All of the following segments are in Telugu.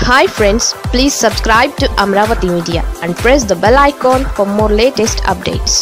hi friends please subscribe to Amaravati media and press the bell icon for more latest updates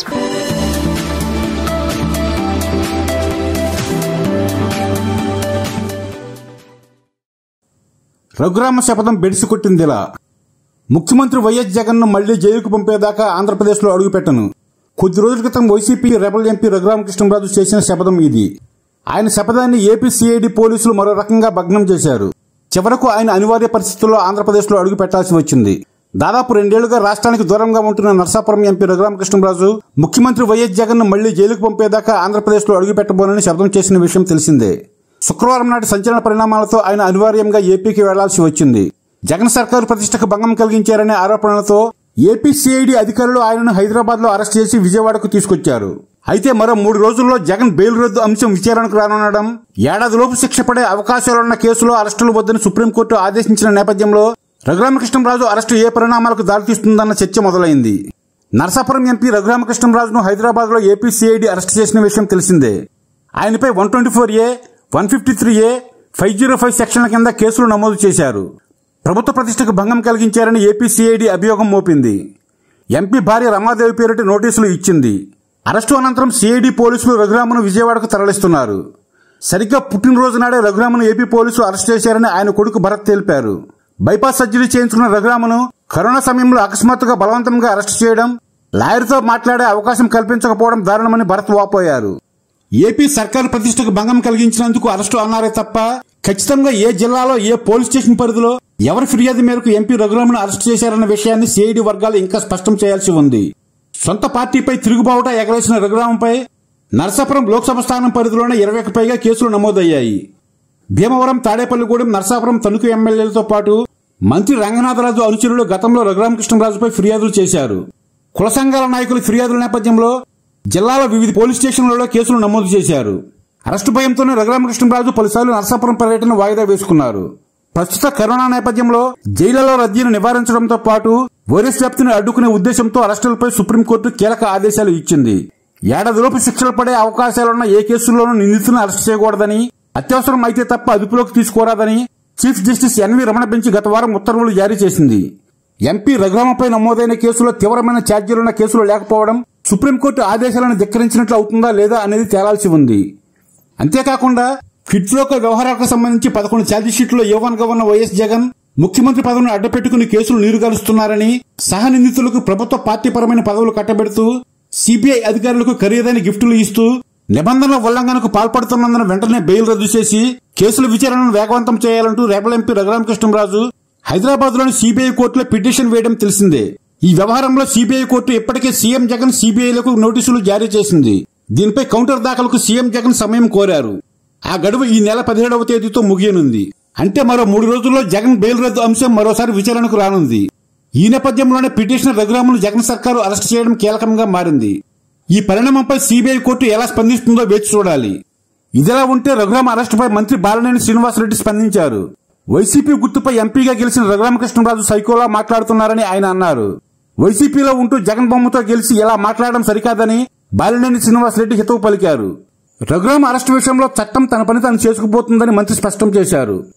Raghurama శపథం బెడిసి కొట్టిందిలా ముఖ్యమంత్రి వైఎస్ జగన్ ను మళ్లీ జైలుకు పంపేదాకా ఆంధ్రప్రదేశ్లో అడుగుపెట్టను కొద్ది రోజుల క్రితం వైసీపీ రెబల్ ఎంపీ రఘురామకృష్ణరాజు చేసిన శపథం ఇది ఆయన శపథాన్ని ఏపీ సిఐడి పోలీసులు మరో రకంగా భగ్నం చేశారు చివరకు ఆయన అనివార్య పరిస్థితుల్లో ఆంధ్రప్రదేశ్లో అడుగు పెట్టాల్సి వచ్చింది దాదాపు రెండేళ్లుగా రాష్ట్రానికి దూరంగా ఉంటున్న నర్సాపురం ఎంపీ రఘురామకృష్ణరాజు ముఖ్యమంత్రి వైఎస్ జగన్ ను మళ్లీ జైలుకు పంపేదాకా ఆంధ్రప్రదేశ్లో అడుగు పెట్టబోనని శబ్దం చేసిన విషయం తెలిసిందే శుక్రవారం నాటి సంచలన పరిణామాలతో ఆయన అనివార్యంగా ఏపీకి వెళ్లాల్సి వచ్చింది జగన్ సర్కారు ప్రతిష్టకు భంగం కలిగించారనే ఆరోపణలతో ఏపీ సిఐడి అధికారులు ఆయనను హైదరాబాద్ లో అరెస్ట్ చేసి విజయవాడకు తీసుకొచ్చారు అయితే మరో మూడు రోజుల్లో జగన్ బెయిల్ రద్దు అంశం విచారణకు రానుండడం ఏడాదిలోపు శిక్ష పడే అవకాశాలున్న కేసులో అరెస్టులు వద్దని సుప్రీంకోర్టు ఆదేశించిన నేపథ్యంలో రఘురామకృష్ణరాజు అరెస్టు ఏ పరిణామాలకు దారితీస్తుందన్న చర్చ మొదలైంది నరసాపురం ఎంపీ రఘురామకృష్ణరాజును హైదరాబాద్ లో ఏపీ సిఐడి అరెస్ట్ చేసిన విషయం తెలిసిందే ఆయనపై one twenty four A one fifty three A five zero five సెక్షన్ల కింద కేసులు నమోదు చేశారు ప్రభుత్వ ప్రతిష్టకు భంగం కలిగించారని ఏపీ సిఐడి అభియోగం మోపింది ఎంపీ భార్య రమాదేవి పేరిట నోటీసులు ఇచ్చింది అరెస్టు అనంతరం సిఐడి పోలీసులు రఘురామను విజయవాడకు తరలిస్తున్నారు సరిగ్గా పుట్టినరోజు నాడే రఘురామను ఏపీ పోలీసులు అరెస్ట్ చేశారని ఆయన కొడుకు భరత్ తెలిపారు బైపాస్ సర్జరీ చేయించుకున్న రఘురామను కరోనా సమయంలో అకస్మాత్తుగా బలవంతంగా అరెస్ట్ చేయడం లాయర్తో మాట్లాడే అవకాశం కల్పించకపోవడం దారుణమని భరత్ వాపోయారు ఏపీ సర్కారు ప్రతిష్టకు భంగం కలిగించినందుకు అరెస్టు అన్నారే తప్ప ఖచ్చితంగా ఏ జిల్లాలో ఏ పోలీస్ స్టేషన్ పరిధిలో ఎవరి ఫిర్యాదు మేరకు ఎంపీ రఘురామను అరెస్ట్ చేశారన్న విషయాన్ని సిఐడి వర్గాలు ఇంకా స్పష్టం చేయాల్సి ఉంది సొంత పార్టీపై తిరుగుబావుట ఎగరేసిన రఘురామంపై నరసాపురం లోక్సభ స్థానం పరిధిలోనే ఇరవైకి పైగా కేసులు నమోదయ్యాయి భీమవరం తాడేపల్లిగూడెం నరసాపురం తణుకు ఎమ్మెల్యేలతో పాటు మంత్రి రంగనాథరాజు అనుచరులు గతంలో రఘురామకృష్ణరాజుపై ఫిర్యాదులు చేశారు కుల సంఘాల నాయకుల ఫిర్యాదుల నేపథ్యంలో జిల్లాలో వివిధ పోలీస్ స్టేషన్లలో కేసులు నమోదు చేశారు అరెస్టు భయంతోనే రఘురామకృష్ణరాజు పలుసార్లు నరసాపురం పర్యటన వాయిదా వేసుకున్నారు ప్రస్తుత కరోనా నేపథ్యంలో జైళ్లలో రద్దీని నివారించడంతో పాటు వైరస్ వ్యాప్తిని అడ్డుకునే ఉద్దేశంతో అరెస్టులపై సుప్రీంకోర్టు కీలక ఆదేశాలు ఇచ్చింది ఏడాదిలోపు శిక్షలు పడే అవకాశాలున్న ఏ కేసుల్లోనూ నిందితులను అరెస్ట్ చేయకూడదని అత్యవసరం అయితే తప్ప అదుపులోకి తీసుకోరాదని chief justice N V Ramana bench గత వారం ఉత్తర్వులు జారీ చేసింది ఎంపీ రఘురామపై నమోదైన కేసులో తీవ్రమైన ఛార్జీలున్న కేసులు లేకపోవడం సుప్రీంకోర్టు ఆదేశాలను ధిక్కరించినట్లు అవుతుందా లేదా అనేది తేలాల్సి ఉంది అంతేకాకుండా ఫిట్స్లోక వ్యవహారాలకు సంబంధించి పదకొండు ఛార్జిషీట్లో యువన్గా ఉన్న వైఎస్ జగన్ ముఖ్యమంత్రి పదవిని అడ్డపెట్టుకుని కేసులు నీరుగారుస్తున్నారని సహనిందితులకు ప్రభుత్వ పార్టీపరమైన పదవులు కట్టబెడుతూ సిబిఐ అధికారులకు ఖరీదైన గిఫ్టులు ఇస్తూ నిబంధనల ఉల్లంఘనకు పాల్పడుతున్నందున వెంటనే బెయిల్ రద్దు చేసి కేసుల విచారణను వేగవంతం చేయాలంటూ రేపల ఎంపీ రఘురామకృష్ణరాజు హైదరాబాద్ లోని సిబిఐ కోర్టులో పిటిషన్ వేయడం తెలిసిందే ఈ వ్యవహారంలో సిబిఐ కోర్టు ఇప్పటికే సీఎం జగన్ సిబిఐలకు నోటీసులు జారీ చేసింది దీనిపై కౌంటర్ దాఖలకు సీఎం జగన్ సమయం కోరారు ఆ గడువు ఈ నెల పదిహేడవ తేదీతో ముగియనుంది అంటే మరో మూడు రోజుల్లో జగన్ బెయిల్ రద్దు అంశం మరోసారి విచారణకు రానుంది ఈ నేపథ్యంలోనే పిటిషనర్ రఘురామును జగన్ సర్కారు అరెస్ట్ చేయడం కీలకంగా మారింది ఈ పరిణామంపై సిబిఐ కోర్టు ఎలా స్పందిస్తుందో వేచి చూడాలి ఇదిలా ఉంటే రఘురామ అరెస్టుపై మంత్రి బాలినేని శ్రీనివాసరెడ్డి స్పందించారు వైసీపీ గుర్తుపై ఎంపీగా గెలిచిన రఘురామకృష్ణరాజు సైకోలా మాట్లాడుతున్నారని ఆయన అన్నారు వైసీపీలో ఉంటూ జగన్ బొమ్మతో గెలిచి ఇలా మాట్లాడడం సరికాదని బాలినేని శ్రీనివాసరెడ్డి హితవు పలికారు రఘురామ అరెస్టు విషయంలో చట్టం తన పని తాను చేసుకుపోతుందని మంత్రి స్పష్టం చేశారు